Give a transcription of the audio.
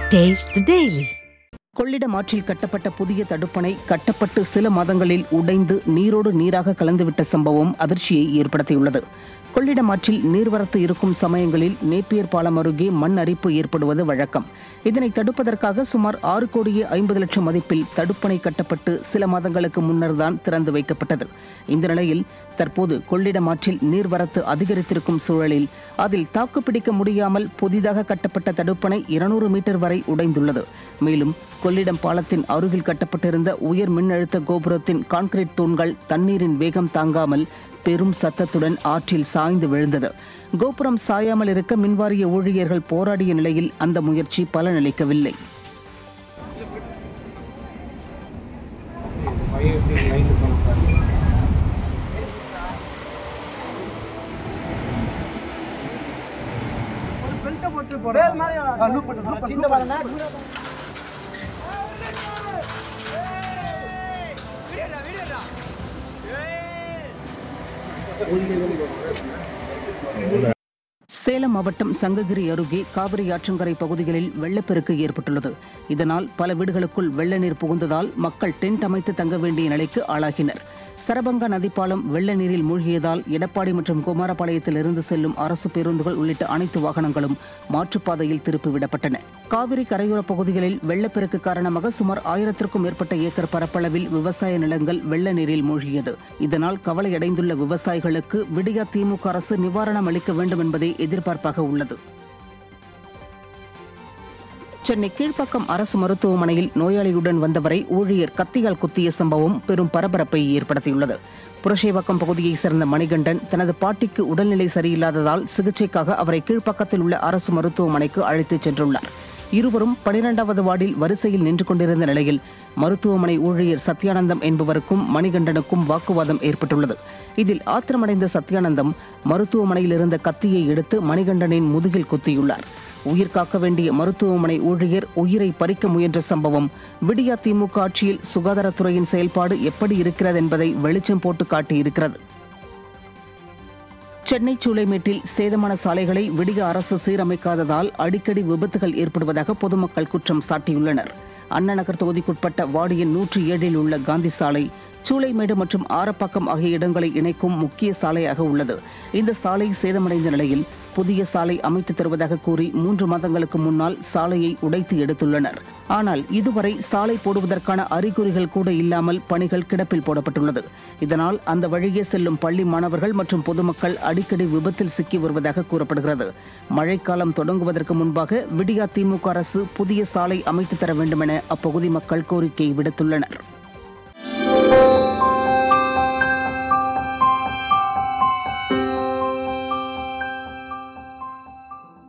Taste the Daily. Kollidam ஆற்றில் கட்டப்பட்ட புதிய தடுப்பணை கட்டப்பட்டு சில மாதங்களில் உடைந்து நீரோடு நீராக கலந்துவிட்ட சம்பவம் அதிர்ச்சியை ஏற்படுத்தியுள்ளது கொள்ளிடம் ஆற்றில் நீர்வரத்து இருக்கும் சமயங்களில் நேப்பியர் பாலம் அருகே மண் அரிப்பு ஏற்படுவது வழக்கம் இதனை தடுப்பதற்காக சுமார் ஆறு கோடியே ஐம்பது லட்சம் மதிப்பில் தடுப்பணை கட்டப்பட்டு சில மாதங்களுக்கு முன்னர் தான் திறந்து வைக்கப்பட்டது இந்த நிலையில் தற்போது கொள்ளிடம் ஆற்றில் நீர்வரத்து அதிகரித்திருக்கும் சூழலில் அதில் தாக்குப்பிடிக்க முடியாமல் புதிதாக கட்டப்பட்ட தடுப்பணை இருநூறு மீட்டர் வரை உடைந்துள்ளது மேலும் கொள்ளிடம் பாலத்தின் அருகில் கட்டப்பட்டிருந்த உயர் மின்னழுத்த கோபுரத்தின் கான்கிரீட் தூண்கள் தண்ணீரின் வேகம் தாங்காமல் பெரும் சத்தத்துடன் ஆற்றில் சாய்ந்து விழுந்தது கோபுரம் சாயாமல் இருக்க மின்வாரிய ஊழியர்கள் போராடிய நிலையில் அந்த முயற்சி பலனளிக்கவில்லை சேலம் மாவட்டம் சங்ககிரி அருகே காவிரி ஆற்றங்கரை பகுதிகளில் வெள்ளப்பெருக்கு ஏற்பட்டுள்ளது இதனால் பல வீடுகளுக்குள் வெள்ள நீர் புகுந்ததால் மக்கள் டென்ட் அமைத்து தங்க வேண்டிய நிலைக்கு ஆளாகினர் சரபங்கா நதிப்பாலம் வெள்ள நீரில் மூழ்கியதால் எடப்பாடி மற்றும் குமாரபாளையத்தில் இருந்து செல்லும் அரசு பேருந்துகள் உள்ளிட்ட அனைத்து வாகனங்களும் மாற்றுப்பாதையில் திருப்பிவிடப்பட்டன காவிரி கரையோர பகுதிகளில் வெள்ளப்பெருக்கு காரணமாக சுமார் ஆயிரத்திற்கும் மேற்பட்ட ஏக்கர் பரப்பளவில் விவசாய நிலங்கள் வெள்ள நீரில் மூழ்கியது இதனால் கவலையடைந்துள்ள விவசாயிகளுக்கு விடியா திமுக அரசு நிவாரணம் அளிக்க வேண்டும் என்பதே எதிர்பார்ப்பாக உள்ளது சென்னை கீழ்ப்பாக்கம் அரசு மருத்துவமனையில் நோயாளியுடன் வந்தவரை ஊழியர் கத்தியால் குத்திய சம்பவம் பெரும் பரபரப்பை ஏற்படுத்தியுள்ளது புரஷேவாக்கம் பகுதியைச் சேர்ந்த மணிகண்டன் தனது பாட்டிக்கு உடல்நிலை சரியில்லாததால் சிகிச்சைக்காக அவரை கீழ்ப்பாக்கத்தில் உள்ள அரசு மருத்துவமனைக்கு அழைத்துச் சென்றுள்ளார் இருவரும் பனிரெண்டாவது வார்டில் வரிசையில் நின்று கொண்டிருந்த நிலையில் மருத்துவமனை ஊழியர் சத்யானந்தம் என்பவருக்கும் மணிகண்டனுக்கும் வாக்குவாதம் ஏற்பட்டுள்ளது இதில் ஆத்திரமடைந்த சத்யானந்தம் மருத்துவமனையில் இருந்த கத்தியை எடுத்து மணிகண்டனின் முதுகில் குத்தியுள்ளார் உயிர் காக்க வேண்டிய மருத்துவமனை ஊழியர் உயிரை பறிக்க முயன்ற சம்பவம் விடியா திமுக ஆட்சியில் சுகாதாரத்துறையின் செயல்பாடு எப்படி இருக்கிறது என்பதை வெளிச்சம் போட்டு காட்டியிருக்கிறது சென்னை சூளைமேட்டில் சேதமான சாலைகளை விடிய அரசு சீரமைக்காததால் அடிக்கடி விபத்துகள் ஏற்படுவதாக பொதுமக்கள் குற்றம் சாட்டியுள்ளனர் அண்ணா நகர் தொகுதிக்குட்பட்ட வார்டு எண் நூற்றி ஏழில் உள்ள காந்தி சாலை சூளைமேடு மற்றும் ஆரப்பாக்கம் ஆகிய இடங்களை இணைக்கும் முக்கிய சாலையாக உள்ளது இந்த சாலை சேதமடைந்த நிலையில் புதிய சாலை அமைத்து தருவதாக கூறி மூன்று மாதங்களுக்கு முன்னால் சாலையை உடைத்து எடுத்துள்ளனர் ஆனால் இதுவரை சாலை போடுவதற்கான அறிகுறிகள் கூட இல்லாமல் பணிகள் கிடப்பில் போடப்பட்டுள்ளது இதனால் அந்த வழியே செல்லும் பள்ளி மாணவர்கள் மற்றும் பொதுமக்கள் அடிக்கடி விபத்தில் சிக்கி வருவதாக கூறப்படுகிறது மழைக்காலம் தொடங்குவதற்கு முன்பாக விடியா திமுக அரசு புதிய சாலை அமைத்து தர வேண்டும் என அப்பகுதி மக்கள் கோரிக்கை விடுத்துள்ளனர்